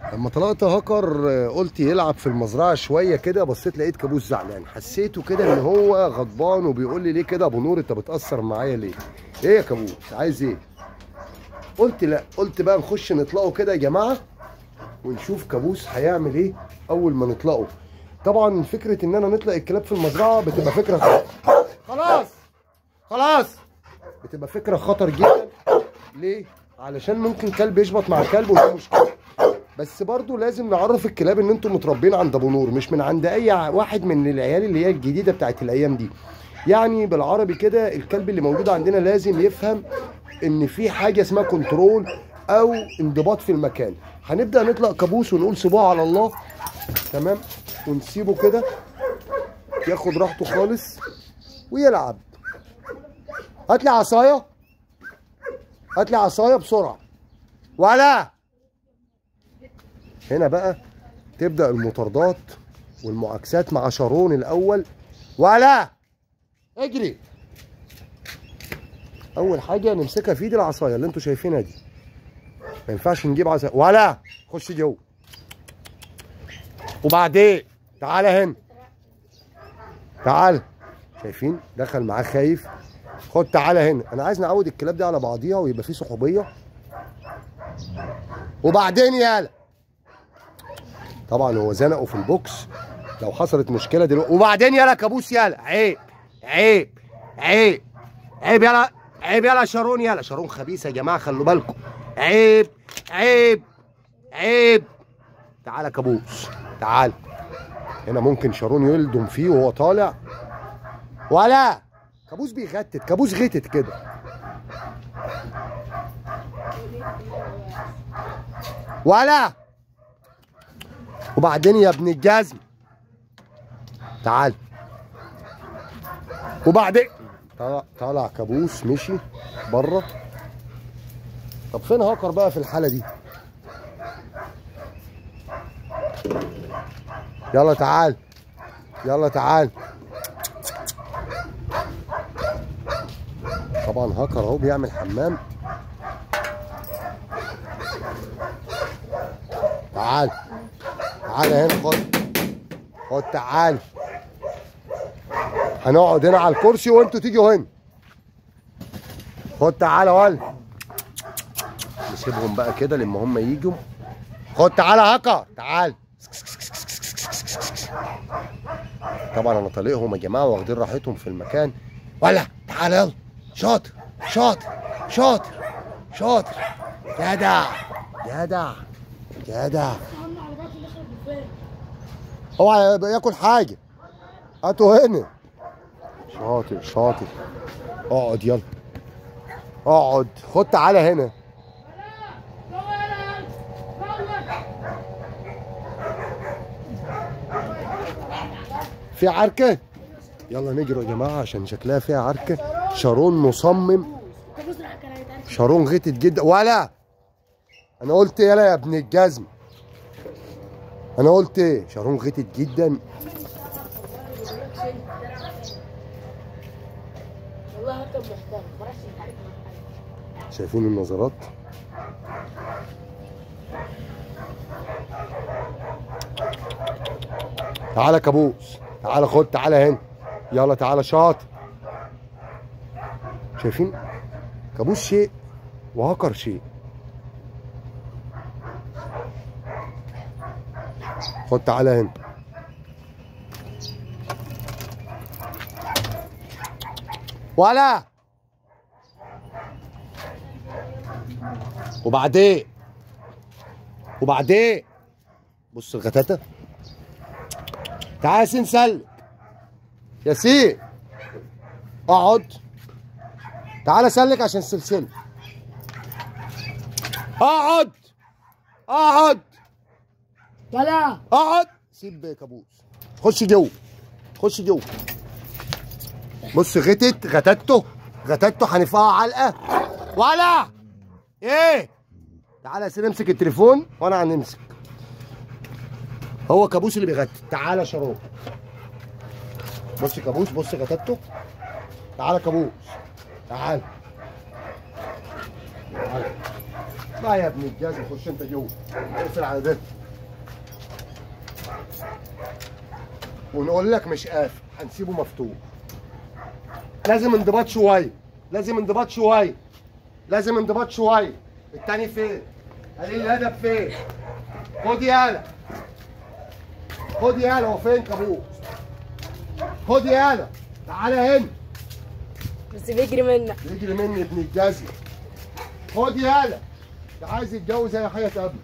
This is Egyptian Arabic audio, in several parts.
لما طلعت هاكر آه، قلت يلعب في المزرعه شويه كده بصيت لقيت كابوس زعلان حسيته كده ان هو غضبان وبيقول لي ليه كده يا ابو نور انت بتاثر معايا ليه ايه يا كابوس عايز ايه قلت لا قلت بقى نخش نطلقه كده يا جماعه ونشوف كابوس هيعمل ايه اول ما نطلقه طبعا فكره ان انا نطلق الكلاب في المزرعه بتبقى فكره خطر. خلاص خلاص بتبقى فكره خطر جدا ليه علشان ممكن كلب يشبط مع كلب ودي مشكله بس برضو لازم نعرف الكلاب ان انتم متربين عند ابو نور مش من عند اي ع- واحد من العيال اللي هي الجديده بتاعت الايام دي يعني بالعربي كده الكلب اللي موجود عندنا لازم يفهم ان في حاجه اسمها كنترول او انضباط في المكان هنبدا نطلق كابوس ونقول سيبوه على الله تمام ونسيبه كده ياخد راحته خالص ويلعب هات لي عصايه هات لي عصايه بسرعه ولا هنا بقى تبدا المطاردات والمعاكسات مع شارون الاول ولا اجري اول حاجه نمسكها في ايد العصايه اللي انتوا شايفينها دي ما ينفعش نجيب عصايه ولا خش جوه وبعدين تعالى هنا تعالى شايفين دخل معاه خايف خد تعالى هنا انا عايز نعود الكلاب دي على بعضيها ويبقى في صحوبيه وبعدين يالا طبعا هو زنقه في البوكس لو حصلت مشكله دلوقتي وبعدين يالا كابوس يالا عيب عيب عيب عيب يالا عيب يالا شارون يالا شارون خبيث يا جماعه خلوا بالكم عيب عيب عيب تعالى كابوس تعال هنا ممكن شارون يلدم فيه وهو طالع ولا كابوس بيغتت كابوس غتت كده ولا وبعدين يا ابن الجزم تعال وبعدين طلع طلع كابوس مشي بره طب فين هاكر بقى في الحاله دي يلا تعال يلا تعال طبعا هاكر اهو بيعمل حمام تعال تعال هنا خد خد تعال هنقعد هنا على الكرسي وانتوا تيجوا هنا خد تعالى ولا نسيبهم بقى كده لما هم يجوا خد تعالى هكا تعال طبعا انا طالقهم يا جماعه واخدين راحتهم في المكان ولا تعالى يلا شاطر شاطر شاطر شاطر جدع جدع جدع اوعى يبقى ياكل حاجه هاتوا هنا شاطر شاطر اقعد يلا اقعد خد تعالى هنا في عركه يلا نجروا يا جماعه عشان شكلها فيها عركه شارون مصمم شارون غتت جدا ولا انا قلت يلا يا ابن الجزم انا قلت ايه شارون غتت جدا والله هركب محترم ما راحش يتعارك مع حد شايفين النظرات تعالى كابوس تعالى خد تعالى هنا يلا تعالى شاطر شايفين كابوس شيء وهكر شيء خد تعالى هنا ولا وبعدين وبعدين بص الغتاتة تعال ياسين سلك ياسين اقعد تعال سلك عشان السلسلة اقعد اقعد ولا اقعد سيب كابوس خش جوه خش جوه بص غتت غتته غتته هنفقها علقه ولا ايه تعالى يا سيدي امسك التليفون وانا هنمسك هو كابوس اللي بيغتت تعالى يا شارون بص كابوس بص غتته تعالى كابوس تعالى تعالى اطلع يا ابن الجاز خش انت جوه اقفل على ده ونقول لك مش قافل هنسيبه مفتوح لازم انضباط شويه لازم انضباط شويه لازم انضباط شويه التاني فين قليل الادب فين خد يالا خد يالا هو فين كابوس خد يالا تعالى هنا بس بيجري منك يجري مني ابن الجزمة خد يالا ده عايز يتجوز اي حاجه تقابله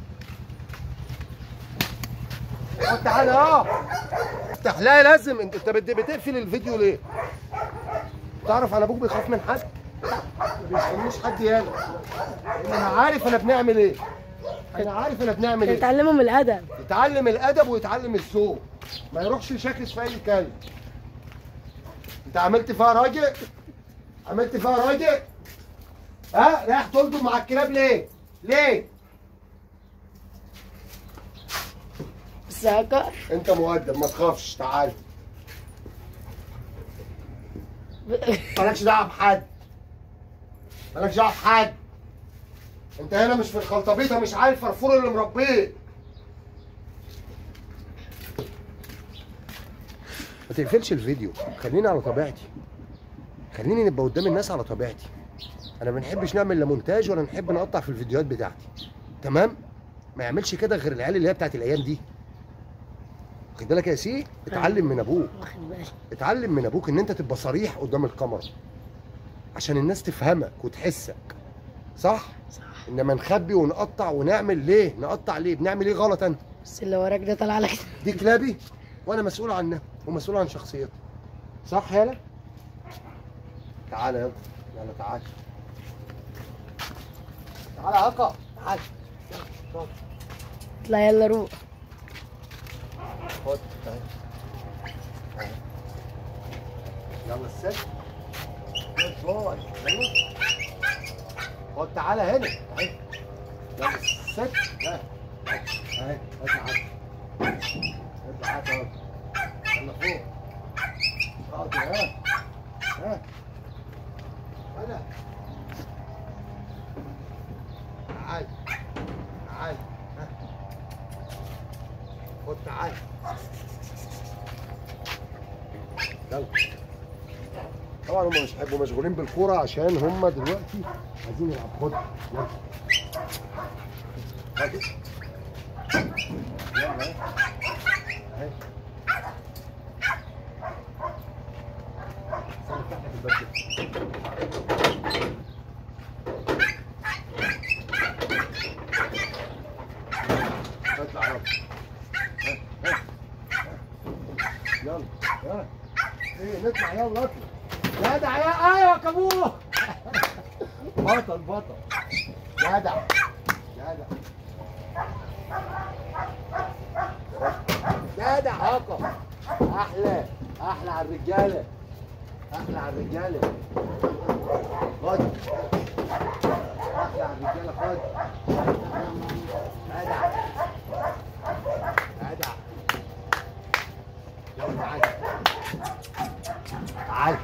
خد تعالى اه افتح لا لازم انت انت بت- بتقفل الفيديو ليه؟ تعرف انا ابوك بيخاف من حد؟ ما بيخليش حد يالا لان انا عارف انا بنعمل ايه انا عارف انا بنعمل ايه تتعلموا من الادب يتعلم الادب ويتعلم الذوق ما يروحش يشاكس في اي كلب انت عملت فيها راجل عملت فيها راجل ها رايح تلطم مع الكلاب ليه ليه بس هكر انت مؤدب ما تخافش تعال مالكش دعوه بحد مالكش دعوه بحد انت هنا مش في الخلطبيطه مش عارف فرفور اللي مربيه ما تقفلش الفيديو خليني على طبيعتي خليني نبقى قدام الناس على طبيعتي انا ما بنحبش نعمل لا مونتاج ولا نحب نقطع في الفيديوهات بتاعتي تمام ما يعملش كده غير العيال اللي هي بتاعت الايام دي واخد بالك يا سي اتعلم من ابوك واخد بالي اتعلم من ابوك ان انت تبقى صريح قدام الكاميرا عشان الناس تفهمك وتحسك صح صح انما نخبي ونقطع ونعمل ليه نقطع ليه بنعمل ايه غلط انا بس اللي وراك ده طلع لك دي كلابي وانا مسؤول عنها ومسؤول عن شخصيتها صح يالا تعالى يلا يلا تعالى تعالى يا هكا تعالى يلا، اطلع يلا روح خد تعالى تعالى. يلا الست جود بوي يلا خد تعالى هنا تعالى يلا الست ها اهي تعالى اطلع هات اهو يلا فوق حاضر ها ها هلا تعال تعال ها خد تعال يلا طبعا هم مش هيبقوا مشغولين بالكوره عشان هم دلوقتي عايزين يلعبوا خد يلا خد يلا اهي اهي استنى افتح لك الباب ده. اطلع يلا ها، ها، ها. يلا ها ايه نطلع يلا اطلع جدع يا ايوه كابوه بطل بطل جدع جدع جدع هاكا احلى احلى على الرجاله احلى على الرجاله خد احلى على الرجاله خد جدع جدع يلا تعال تعال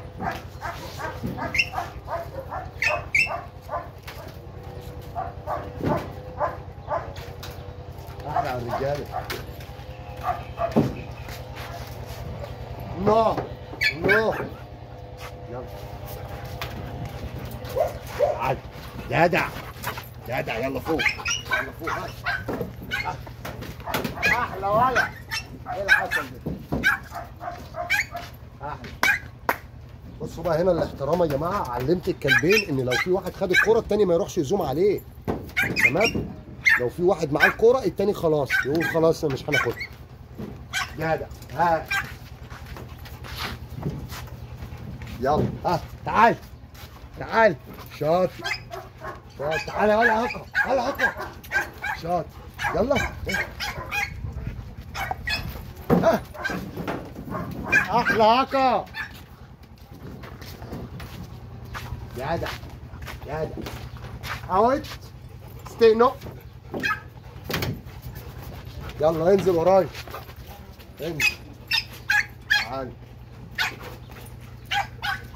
احلى على الرجاله نو نو يلا تعال جدع جدع يلا فوق يلا فوق هات. احلى ولا ايه العسل ده احلى بصوا بقى هنا الاحترام يا جماعه علمت الكلبين ان لو في واحد خد الكوره التاني ما يروحش يزوم عليه تمام لو في واحد معاه الكوره التاني خلاص يقول خلاص مش هناخدها جدع ها يلا ها تعال تعال شاطر شاطر تعال يلا هقا يلا هقا شاطر يلا ها احلى هقا جدع جدع اوت ستي نو يلا انزل ورايا انزل تعال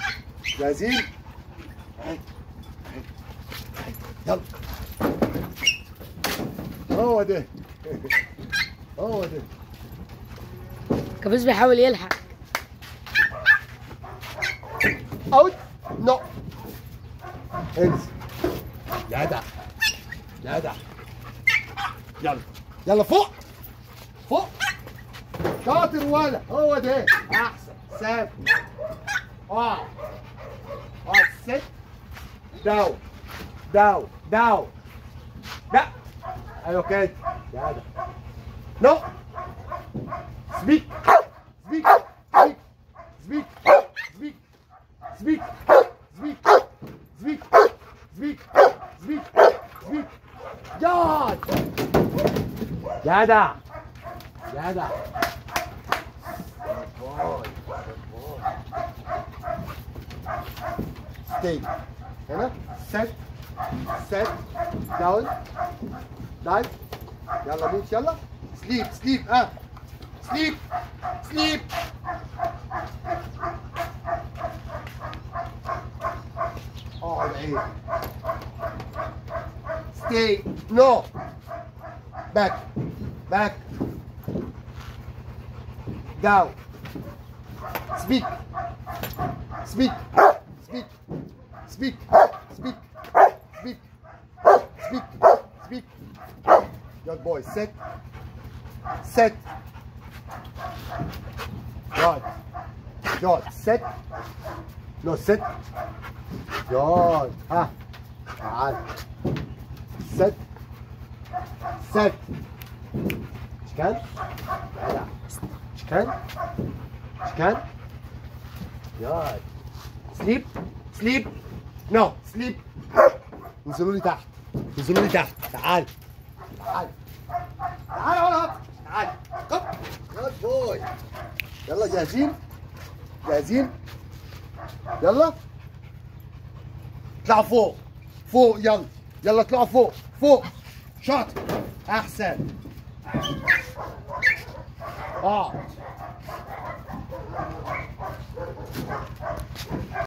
جاهزين؟ أهي. أهي. يلا هو ده هو ده كابوس بيحاول يلحق اوت نو انزل جدع جدع يلا يلا فوق فوق شاطر ولا هو ده احسن ساب اه اه ست داون داون داون لا ايوه كده جدع نو سبيك سبيك سبيك سبيك سبيك سبيك سبيك سبيك سبيك سبيك سبيك جاد جدع جدع ستي هنا set set down دايف يلا موت يلا سليب سليب ها سليب سليب اقعد عيب stay no back back down speak speak speak speak speak speak speak speak good boy set set good good set no set good ها تعال set set شكان جدع شكان شكان good sleep sleep no sleep انزلوا لي تحت انزلوا لي تحت تعال تعال تعال ولا تعال قم جود بوي يلا جاهزين جاهزين يلا اطلعوا فوق فوق يلا يلا اطلعوا فوق فوق شاطر احسن اه